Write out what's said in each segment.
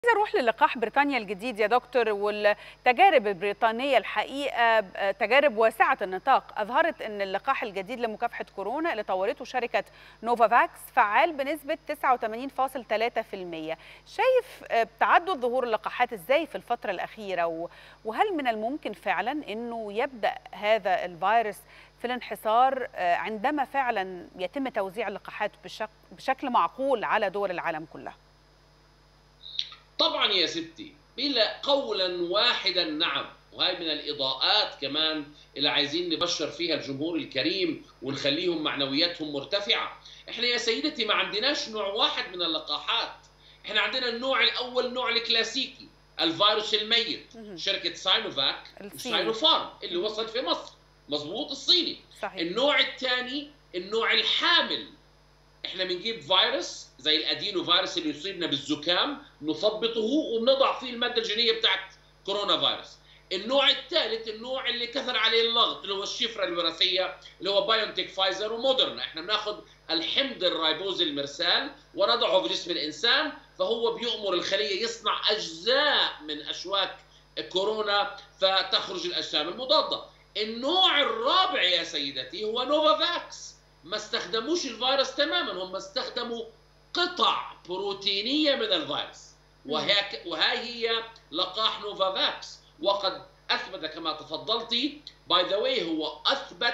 عايزه اروح للقاح بريطانيا الجديد يا دكتور والتجارب البريطانيه الحقيقه تجارب واسعه النطاق اظهرت ان اللقاح الجديد لمكافحه كورونا اللي طورته شركه نوفافاكس فعال بنسبه 89.3% شايف تعدد ظهور اللقاحات ازاي في الفتره الاخيره وهل من الممكن فعلا انه يبدا هذا الفيروس في الانحصار عندما فعلا يتم توزيع اللقاحات بشكل معقول على دول العالم كلها طبعا يا ستي بلا قولا واحدا نعم وهي من الاضاءات كمان اللي عايزين نبشر فيها الجمهور الكريم ونخليهم معنوياتهم مرتفعه احنا يا سيدتي ما عندناش نوع واحد من اللقاحات احنا عندنا النوع الاول نوع الكلاسيكي الفيروس الميت شركه ساينوفاك وساينوفارم اللي وصل في مصر مظبوط الصيني صحيح. النوع الثاني النوع الحامل احنا بنجيب فيروس زي الادينو فيروس اللي يصيبنا بالزكام نثبطه وبنضع فيه الماده الجينيه بتاعت كورونا فيروس النوع الثالث النوع اللي كثر عليه اللغط اللي هو الشفره الوراثيه اللي هو بايونتيك فايزر ومودرنا احنا بناخذ الحمض الرايبوز المرسال ونضعه في جسم الانسان فهو بيؤمر الخليه يصنع اجزاء من اشواك كورونا فتخرج الاجسام المضاده النوع الرابع يا سيدتي هو نوفافاكس ما استخدموش الفيروس تماما هم استخدموا قطع بروتينيه من الفيروس وهي وهي هي لقاح نوفافاكس وقد اثبت كما تفضلتي باي ذا واي هو اثبت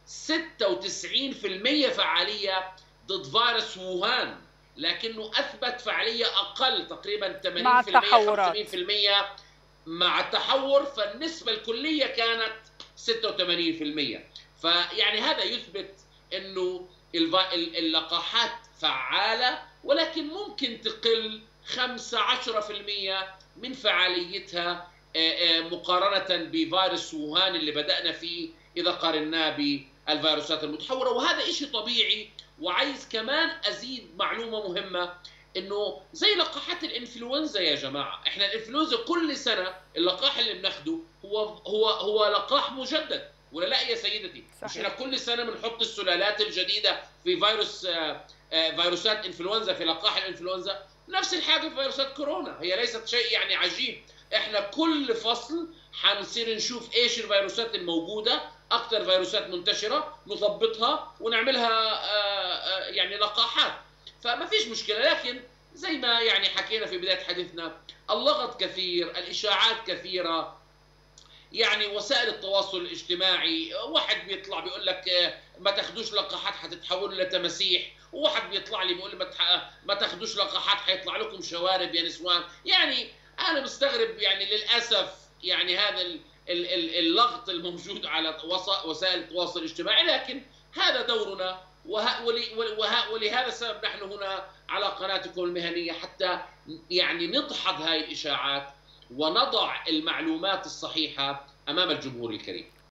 96% فعاليه ضد فيروس ووهان لكنه اثبت فعاليه اقل تقريبا 80% مع التحورات 85% مع التحور فالنسبه الكليه كانت 86% فيعني هذا يثبت انه اللقاحات فعاله ولكن ممكن تقل 5 10% من فعاليتها مقارنه بفيروس ووهان اللي بدانا فيه اذا قارناه بالفيروسات المتحوره وهذا شيء طبيعي وعايز كمان ازيد معلومه مهمه انه زي لقاحات الانفلونزا يا جماعه احنا الانفلونزا كل سنه اللقاح اللي بناخده هو هو هو لقاح مجدد ولا لا يا سيدتي صحيح. مش احنا كل سنه بنحط السلالات الجديده في فيروس فيروسات انفلونزا في لقاح الانفلونزا نفس الحاجه في فيروسات كورونا هي ليست شيء يعني عجيب احنا كل فصل حنصير نشوف ايش الفيروسات الموجوده اكثر فيروسات منتشره نضبطها ونعملها يعني لقاحات فما فيش مشكله لكن زي ما يعني حكينا في بدايه حديثنا اللغط كثير الاشاعات كثيره يعني وسائل التواصل الاجتماعي واحد بيطلع بيقول لك ما تاخدوش لقاحات حتتحولوا لتماسيح وواحد بيطلع لي بيقول ما ما تاخدوش لقاحات حيطلع لكم شوارب يا نسوان يعني انا مستغرب يعني للاسف يعني هذا اللغط الموجود على وسائل التواصل الاجتماعي لكن هذا دورنا ولهذا السبب نحن هنا على قناتكم المهنيه حتى يعني ندحض هاي الاشاعات ونضع المعلومات الصحيحه امام الجمهور الكريم